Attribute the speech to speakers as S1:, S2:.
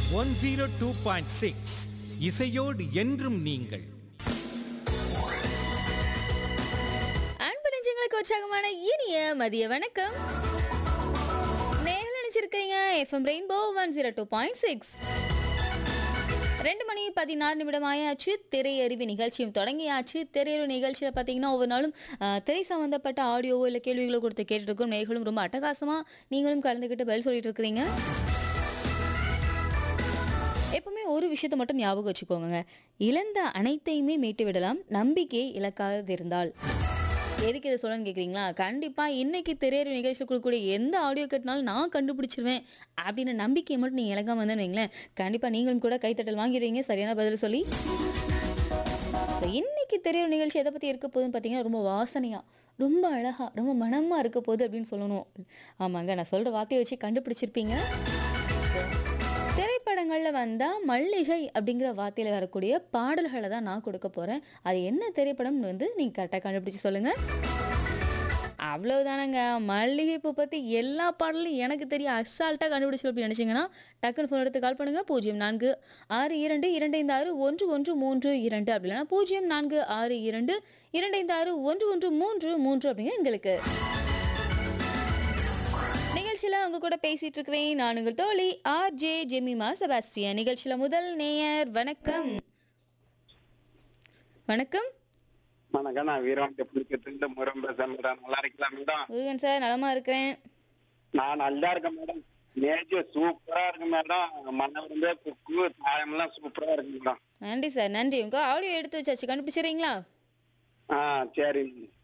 S1: one zero two point six இசையோடு என்றும் நீங்கள்
S2: அன்பு நெஞ்சங்களுக்கு உற்சாகமான இனிய மதிய வணக்கம் நேரில் நினைச்சிருக்கீங்க FM rainbow one zero two point six ரெண்டு மணி பதினாறு நிமிடம் ஆயாச்சு திரையறிவு நிகழ்ச்சியும் தொடங்கியாச்சு திரையறிவு நிகழ்ச்சியில் பார்த்தீங்கன்னா ஒவ்வொரு நாளும் ஆஹ், திரை சம்மந்தப்பட்ட ஆடியோவோ இல்லை கேள்விகளோ கொடுத்து கேட்டுட்டு இருக்கோம் நேர்களும் ரொம்ப அட்டகாசமாக நீங்களும் கலந்துக்கிட்டு பதில் சொல்லிட்டு இருக்கிறீங்க எப்பவுமே ஒரு விஷயத்தை மட்டும் ஞாபகம் வச்சுக்கோங்க இழந்த அனைத்தையுமே மீட்டு விடலாம் நம்பிக்கையை இழக்காதிருந்தால் எதுக்கு இதை சொல்லணும்னு கேட்குறீங்களா கண்டிப்பாக இன்னைக்கு திரையறிவு நிகழ்ச்சியில் கொடுக்கக்கூடிய எந்த ஆடியோ கேட்டினாலும் நான் கண்டுபிடிச்சிருவேன் அப்படின்னு நம்பிக்கையை மட்டும் நீங்கள் இழக்காம வந்தேன்னு வைங்களேன் கண்டிப்பாக நீங்களும் கூட கைத்தட்டல் வாங்கிடுவீங்க சரியான பதில் சொல்லி ஸோ இன்னைக்கு திரையறிவு நிகழ்ச்சி எதை பற்றி இருக்க போகுதுன்னு பார்த்தீங்கன்னா ரொம்ப வாசனையாக ரொம்ப அழகாக ரொம்ப மனமாக இருக்க போகுது அப்படின்னு சொல்லணும் ஆமாங்க நான் சொல்கிற வார்த்தையை வச்சு கண்டுபிடிச்சிருப்பீங்க திரைப்படங்களில் வந்தால் மல்லிகை அப்படிங்கிற வார்த்தையில் வரக்கூடிய பாடல்களை தான் நான் கொடுக்க போகிறேன் அது என்ன திரைப்படம்னு வந்து நீங்கள் கரெக்டாக கண்டுபிடிச்சு சொல்லுங்கள் அவ்வளவுதானங்க மல்லிகைப்பூ பற்றி எல்லா பாடலும் எனக்கு தெரிய அசால்ட்டாக கண்டுபிடிச்சு அப்படி நினச்சிங்கன்னா டக்குன்னு ஃபோன் எடுத்து கால் பண்ணுங்கள் பூஜ்ஜியம் நான்கு ஆறு இரண்டு இரண்டு ஐந்து ஆறு ஒன்று ஒன்று மூன்று இரண்டு அப்படி இல்லைன்னா பூஜ்ஜியம் நான்கு ஆறு இரண்டு இரண்டு ஐந்து ஆறு ஒன்று ஒன்று மூன்று மூன்று அப்படிங்க எங்களுக்கு நிகழ்ச்சியில் உங்க கூட பேசிட்டு இருக்கிறேன் நான் உங்கள் தோழி ஆர் ஜே ஜெமிமா செபாஸ்டியன் நிகழ்ச்சியில் முதல் நேயர் வணக்கம் வணக்கம்
S3: வணக்கம் நான் வீரவாண்டி புலிக்கட்டு முரம் பேசுறேன் மேடம் நல்லா இருக்கலாம் மேடம்
S2: முருகன் சார் நலமா இருக்கிறேன்
S3: நான் நல்லா இருக்கேன் மேடம் நேச்சர் சூப்பரா இருக்கு மேடம் மன்னவருந்தே குக்கு தாயமெல்லாம் சூப்பரா இருக்கு மேடம்
S2: நன்றி சார் நன்றி உங்க ஆடியோ எடுத்து வச்சாச்சு கண்டுபிடிச்சிடுறீங்களா
S3: ஆ சரி